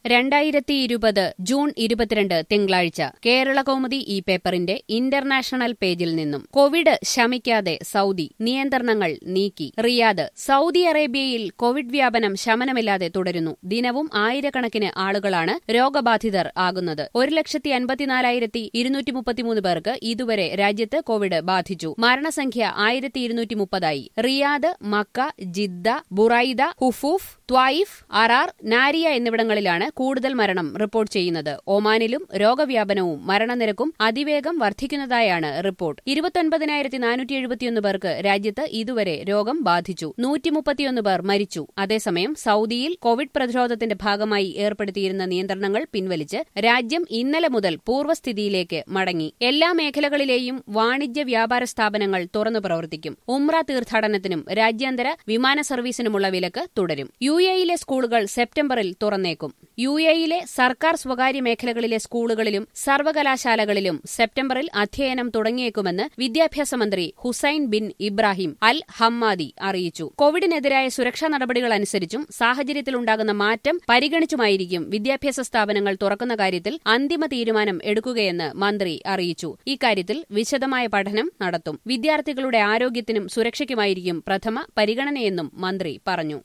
രണ്ടായിരത്തി ഇരുപത് ജൂൺ ഇരുപത്തിരണ്ട് തിങ്കളാഴ്ച കേരള കൗമുദി ഈ പേപ്പറിന്റെ ഇന്റർനാഷണൽ പേജിൽ നിന്നും കോവിഡ് ശമിക്കാതെ സൗദി നിയന്ത്രണങ്ങൾ നീക്കി റിയാദ് സൗദി അറേബ്യയിൽ കോവിഡ് വ്യാപനം ശമനമില്ലാതെ തുടരുന്നു ദിനവും ആയിരക്കണക്കിന് ആളുകളാണ് രോഗബാധിതർ ആകുന്നത് ഒരു ലക്ഷത്തി അൻപത്തിനാലായിരത്തി ഇരുന്നൂറ്റി മുപ്പത്തിമൂന്ന് പേർക്ക് ഇതുവരെ രാജ്യത്ത് കോവിഡ് ബാധിച്ചു മരണസംഖ്യ ആയിരത്തി ഇരുന്നൂറ്റി മുപ്പതായി Riyadh Mecca Jeddah Buraidah Hofuf Taif Arar Nariyah എന്നിവിടങ്ങളിലാണ് കൂടുതൽ മരണം റിപ്പോർട്ട് ചെയ്യുന്നത് ഒമാനിലും രോഗവ്യാപനവും മരണനിരക്കും അതിവേഗം വർദ്ധിക്കുന്നതായാണ് റിപ്പോർട്ട് ഇരുപത്തൊൻപതിനായിരത്തി നാനൂറ്റി എഴുപത്തിയൊന്ന് പേർക്ക് രാജ്യത്ത് ഇതുവരെ രോഗം ബാധിച്ചു നൂറ്റിമുപ്പത്തിയൊന്ന് പേർ മരിച്ചു അതേസമയം സൗദിയിൽ കോവിഡ് പ്രതിരോധത്തിന്റെ ഭാഗമായി ഏർപ്പെടുത്തിയിരുന്ന നിയന്ത്രണങ്ങൾ പിൻവലിച്ച് രാജ്യം ഇന്നലെ മുതൽ പൂർവ്വസ്ഥിതിയിലേക്ക് മടങ്ങി എല്ലാ മേഖലകളിലെയും വാണിജ്യ വ്യാപാര സ്ഥാപനങ്ങൾ തുറന്നു പ്രവർത്തിക്കും ഉംറ തീർത്ഥാടനത്തിനും രാജ്യാന്തര വിമാന സർവീസിനുമുള്ള വിലക്ക് തുടരും യു എയിലെ സ്കൂളുകൾ സെപ്റ്റംബറിൽ തുറന്നേക്കും യു എയിലെ സർക്കാർ സ്വകാര്യ മേഖലകളിലെ സ്കൂളുകളിലും സർവകലാശാലകളിലും സെപ്റ്റംബറിൽ അധ്യയനം തുടങ്ങിയേക്കുമെന്ന് വിദ്യാഭ്യാസ മന്ത്രി Hussain bin Ibrahim al Hammadi അറിയിച്ചു കോവിഡിനെതിരായ സുരക്ഷാ നടപടികൾ അനുസരിച്ചും സാഹചര്യത്തിലുണ്ടാകുന്ന മാറ്റം പരിഗണിച്ചുമായിരിക്കും വിദ്യാഭ്യാസ സ്ഥാപനങ്ങൾ തുറക്കുന്ന കാര്യത്തിൽ അന്തിമ തീരുമാനം എടുക്കുകയെന്ന് മന്ത്രി അറിയിച്ചു ഇക്കാര്യത്തിൽ വിശദമായ പഠനം നടത്തും വിദ്യാർത്ഥികളുടെ ആരോഗ്യത്തിനും സുരക്ഷയ്ക്കുമായിരിക്കും പ്രഥമ പരിഗണനയെന്നും മന്ത്രി പറഞ്ഞു